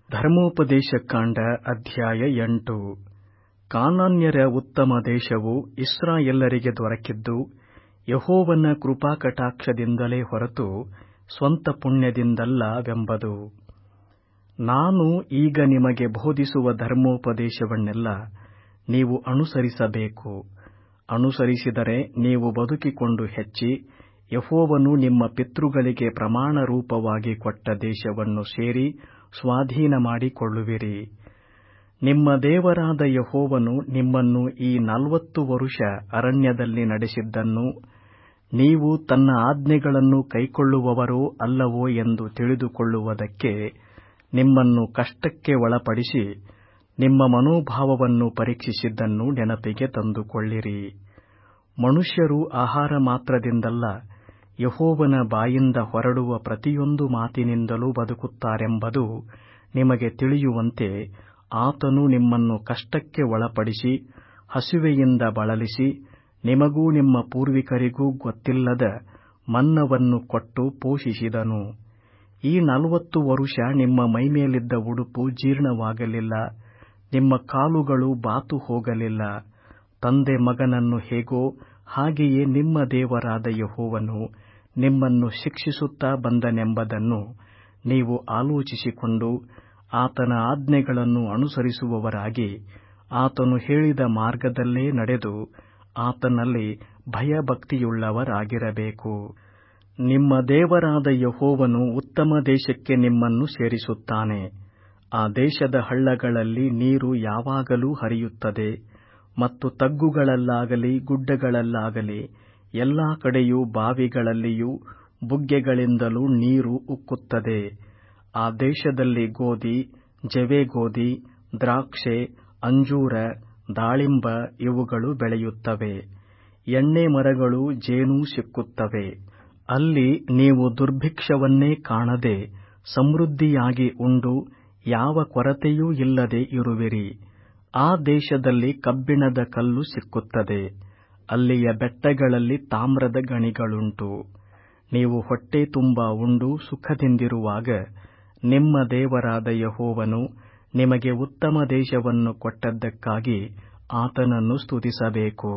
ಧರ್ಮೋಪದೇಶಕಾಂಡ ಅಧ್ಯಾಯ ಎಂಟು ಕಾನಾನ್ಯರ ಉತ್ತಮ ದೇಶವು ಇಸ್ರಾಯೇಲರಿಗೆ ದೊರಕಿದ್ದು ಯೆಹೋವನ ಕೃಪಾಕಟಾಕ್ಷದಿಂದಲೇ ಹೊರತು ಸ್ವಂತ ಪುಣ್ಯದಿಂದಲ್ಲವೆಂಬುದು ನಾನು ಈಗ ನಿಮಗೆ ಬೋಧಿಸುವ ಧರ್ಮೋಪದೇಶವನ್ನೆಲ್ಲ ನೀವು ಅನುಸರಿಸಬೇಕು ಅನುಸರಿಸಿದರೆ ನೀವು ಬದುಕಿಕೊಂಡು ಹೆಚ್ಚಿ ಯೆಹೋವನು ನಿಮ್ಮ ಪಿತೃಗಳಿಗೆ ಪ್ರಮಾಣರೂಪವಾಗಿ ಕೊಟ್ಟ ದೇಶವನ್ನು ಸೇರಿ ಸ್ವಾಧೀನಮಾಡಿಕೊಳ್ಳುವಿರಿ ನಿಮ್ಮ ದೇವರಾದ ಯೆಹೋವನು ನಿಮ್ಮನ್ನು ಈ ನಲ್ವತ್ತು ವರುಷ ಅರಣ್ಯದಲ್ಲಿ ನಡೆಸಿದ್ದನ್ನು ನೀವು ತನ್ನ ಆಜ್ಞೆಗಳನ್ನು ಕೈಕೊಳ್ಳುವವರೋ ಅಲ್ಲವೋ ಎಂದು ತಿಳಿದುಕೊಳ್ಳುವುದಕ್ಕೆ ನಿಮ್ಮನ್ನು ಕಷ್ಟಕ್ಕೆ ಒಳಪಡಿಸಿ ನಿಮ್ಮ ಮನೋಭಾವವನ್ನು ಪರೀಕ್ಷಿಸಿದ್ದನ್ನು ನೆನಪಿಗೆ ತಂದುಕೊಳ್ಳಿರಿ ಮನುಷ್ಯರು ಆಹಾರ ಮಾತ್ರದಿಂದಲ್ಲ ಯೆಹೋವನ ಬಾಯಿಂದ ಹೊರಡುವ ಪ್ರತಿಯೊಂದು ಮಾತಿನಿಂದಲೂ ಬದುಕುತ್ತಾರೆಂಬುದು ನಿಮಗೆ ತಿಳಿಯುವಂತೆ ಆತನು ನಿಮ್ಮನ್ನು ಕಷ್ಟಕ್ಕೆ ಒಳಪಡಿಸಿ ಹಸಿವೆಯಿಂದ ಬಳಲಿಸಿ ನಿಮಗೂ ನಿಮ್ಮ ಪೂರ್ವಿಕರಿಗೂ ಗೊತ್ತಿಲ್ಲದ ಮನ್ನವನ್ನು ಕೊಟ್ಟು ಪೋಷಿಸಿದನು ಈ ನಲ್ವತ್ತು ವರುಷ ನಿಮ್ಮ ಮೈಮೇಲಿದ್ದ ಉಡುಪು ಜೀರ್ಣವಾಗಲಿಲ್ಲ ನಿಮ್ಮ ಕಾಲುಗಳು ಬಾತು ಹೋಗಲಿಲ್ಲ ತಂದೆ ಮಗನನ್ನು ಹೇಗೋ ಹಾಗೆಯೇ ನಿಮ್ಮ ದೇವರಾದ ಯೆಹೋವನು ನಿಮ್ಮನ್ನು ಶಿಕ್ಷಿಸುತ್ತಾ ಬಂದನೆಂಬುದನ್ನು ನೀವು ಆಲೋಚಿಸಿಕೊಂಡು ಆತನ ಆಜ್ಞೆಗಳನ್ನು ಅನುಸರಿಸುವವರಾಗಿ ಆತನು ಹೇಳಿದ ಮಾರ್ಗದಲ್ಲೇ ನಡೆದು ಆತನಲ್ಲಿ ಭಯಭಕ್ತಿಯುಳ್ಳವರಾಗಿರಬೇಕು ನಿಮ್ಮ ದೇವರಾದ ಯೆಹೋವನು ಉತ್ತಮ ದೇಶಕ್ಕೆ ನಿಮ್ಮನ್ನು ಸೇರಿಸುತ್ತಾನೆ ಆ ದೇಶದ ಹಳ್ಳಗಳಲ್ಲಿ ನೀರು ಯಾವಾಗಲೂ ಹರಿಯುತ್ತದೆ ಮತ್ತು ತಗ್ಗುಗಳಲ್ಲಾಗಲಿ ಗುಡ್ಡಗಳಲ್ಲಾಗಲಿ ಎಲ್ಲಾ ಕಡೆಯೂ ಬಾವಿಗಳಲ್ಲಿಯೂ ಬುಗ್ಗೆಗಳಿಂದಲೂ ನೀರು ಉಕ್ಕುತ್ತದೆ ಆ ದೇಶದಲ್ಲಿ ಗೋಧಿ ಜವೆಗೋಧಿ ದ್ರಾಕ್ಷೆ ಅಂಜೂರ ದಾಳಿಂಬ ಇವುಗಳು ಬೆಳೆಯುತ್ತವೆ ಎಣ್ಣೆ ಮರಗಳೂ ಜೇನೂ ಸಿಕ್ಕುತ್ತವೆ ಅಲ್ಲಿ ನೀವು ದುರ್ಭಿಕ್ಷವನ್ನೇ ಕಾಣದೆ ಸಮೃದ್ಧಿಯಾಗಿ ಉಂಡು ಯಾವ ಕೊರತೆಯೂ ಇಲ್ಲದೆ ಇರುವಿರಿ ಆ ದೇಶದಲ್ಲಿ ಕಬ್ಬಿಣದ ಕಲ್ಲು ಸಿಕ್ಕುತ್ತದೆ ಅಲ್ಲಿಯ ಬೆಟ್ಟಗಳಲ್ಲಿ ತಾಮ್ರದ ಗಣಿಗಳುಂಟು ನೀವು ಹೊಟ್ಟೆ ತುಂಬಾ ಉಂಡು ಸುಖದಿಂದಿರುವಾಗ ನಿಮ್ಮ ದೇವರಾದ ಯೆಹೋವನು ನಿಮಗೆ ಉತ್ತಮ ದೇಶವನ್ನು ಕೊಟ್ಟದ್ದಕ್ಕಾಗಿ ಆತನನ್ನು ಸ್ತುತಿಸಬೇಕು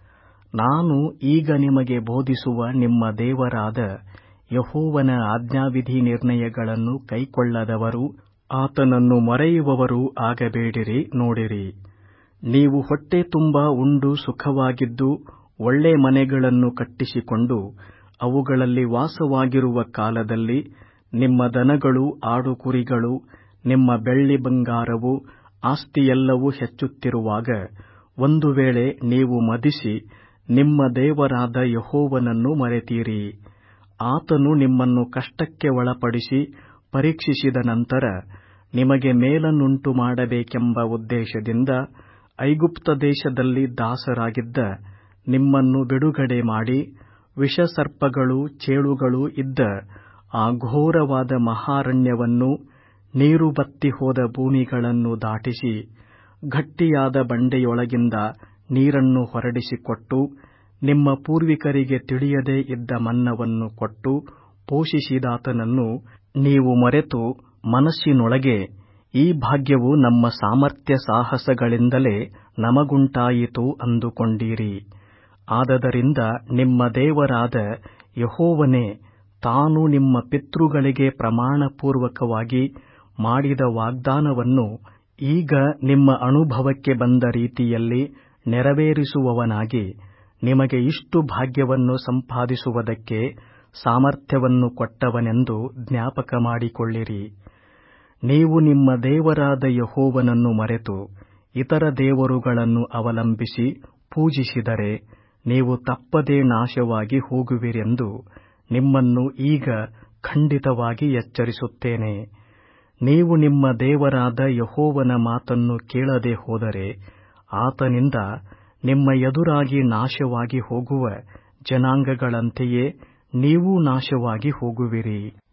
ನಾನು ಈಗ ನಿಮಗೆ ಬೋಧಿಸುವ ನಿಮ್ಮ ದೇವರಾದ ಯೆಹೋವನ ಆಜ್ಞಾವಿಧಿ ನಿರ್ಣಯಗಳನ್ನು ಕೈಕೊಳ್ಳದವರು ಆತನನ್ನು ಮರೆಯುವವರೂ ಆಗಬೇಡಿರಿ ನೋಡಿರಿ ನೀವು ಹೊಟ್ಟೆ ತುಂಬಾ ಉಂಡು ಸುಖವಾಗಿದ್ದು ಒಳ್ಳೆ ಮನೆಗಳನ್ನು ಕಟ್ಟಿಸಿಕೊಂಡು ಅವುಗಳಲ್ಲಿ ವಾಸವಾಗಿರುವ ಕಾಲದಲ್ಲಿ ನಿಮ್ಮ ದನಗಳು ಆಡು ಕುರಿಗಳು ನಿಮ್ಮ ಬೆಳ್ಳಿ ಬಂಗಾರವು ಆಸ್ತಿಯೆಲ್ಲವೂ ಹೆಚ್ಚುತ್ತಿರುವಾಗ ಒಂದು ವೇಳೆ ನೀವು ಮದಿಸಿ ನಿಮ್ಮ ದೇವರಾದ ಯೆಹೋವನನ್ನು ಮರೆತೀರಿ ಆತನು ನಿಮ್ಮನ್ನು ಕಷ್ಟಕ್ಕೆ ಒಳಪಡಿಸಿ ಪರೀಕ್ಷಿಸಿದ ನಂತರ ನಿಮಗೆ ಮೇಲನ್ನುಂಟು ಮಾಡಬೇಕೆಂಬ ಉದ್ದೇಶದಿಂದ ಐಗುಪ್ತ ದೇಶದಲ್ಲಿ ದಾಸರಾಗಿದ್ದ ನಿಮ್ಮನ್ನು ಬಿಡುಗಡೆ ಮಾಡಿ ವಿಷಸರ್ಪಗಳೂ ಚೇಳುಗಳೂ ಇದ್ದ ಆ ಘೋರವಾದ ಮಹಾರಣ್ಯವನ್ನೂ ನೀರು ಬತ್ತಿ ಹೋದ ಭೂಮಿಗಳನ್ನು ದಾಟಿಸಿ ಗಟ್ಟಿಯಾದ ಬಂಡೆಯೊಳಗಿಂದ ನೀರನ್ನು ಹೊರಡಿಸಿಕೊಟ್ಟು ನಿಮ್ಮ ಪೂರ್ವಿಕರಿಗೆ ತಿಳಿಯದೇ ಇದ್ದ ಮನ್ನವನ್ನು ಕೊಟ್ಟು ಪೋಷಿಸಿದಾತನನ್ನು ನೀವು ಮರೆತು ಮನಸ್ಸಿನೊಳಗೆ ಈ ಭಾಗ್ಯವು ನಮ್ಮ ಸಾಮರ್ಥ್ಯ ಸಾಹಸಗಳಿಂದಲೇ ನಮಗುಂಟಾಯಿತು ಅಂದುಕೊಂಡಿರಿ ಆದದರಿಂದ ನಿಮ್ಮ ದೇವರಾದ ಯೆಹೋವನೇ ತಾನು ನಿಮ್ಮ ಪಿತೃಗಳಿಗೆ ಪ್ರಮಾಣಪೂರ್ವಕವಾಗಿ ಮಾಡಿದ ವಾಗ್ದಾನವನ್ನು ಈಗ ನಿಮ್ಮ ಅನುಭವಕ್ಕೆ ಬಂದ ರೀತಿಯಲ್ಲಿ ನೆರವೇರಿಸುವವನಾಗಿ ನಿಮಗೆ ಇಷ್ಟು ಭಾಗ್ಯವನ್ನು ಸಂಪಾದಿಸುವುದಕ್ಕೆ ಸಾಮರ್ಥ್ಯವನ್ನು ಕೊಟ್ಟವನೆಂದು ಜ್ಞಾಪಕ ಮಾಡಿಕೊಳ್ಳಿರಿ ನೀವು ನಿಮ್ಮ ದೇವರಾದ ಯೆಹೋವನನ್ನು ಮರೆತು ಇತರ ದೇವರುಗಳನ್ನು ಅವಲಂಬಿಸಿ ಪೂಜಿಸಿದರೆ ನೀವು ತಪ್ಪದೇ ನಾಶವಾಗಿ ಹೋಗುವಿರೆಂದು ನಿಮ್ಮನ್ನು ಈಗ ಖಂಡಿತವಾಗಿ ಎಚ್ಚರಿಸುತ್ತೇನೆ ನೀವು ನಿಮ್ಮ ದೇವರಾದ ಯೆಹೋವನ ಮಾತನ್ನು ಕೇಳದೆ ಹೋದರೆ ಆತನಿಂದ ನಿಮ್ಮ ಎದುರಾಗಿ ನಾಶವಾಗಿ ಹೋಗುವ ಜನಾಂಗಗಳಂತೆಯೇ ನೀವೂ ನಾಶವಾಗಿ ಹೋಗುವಿರಿ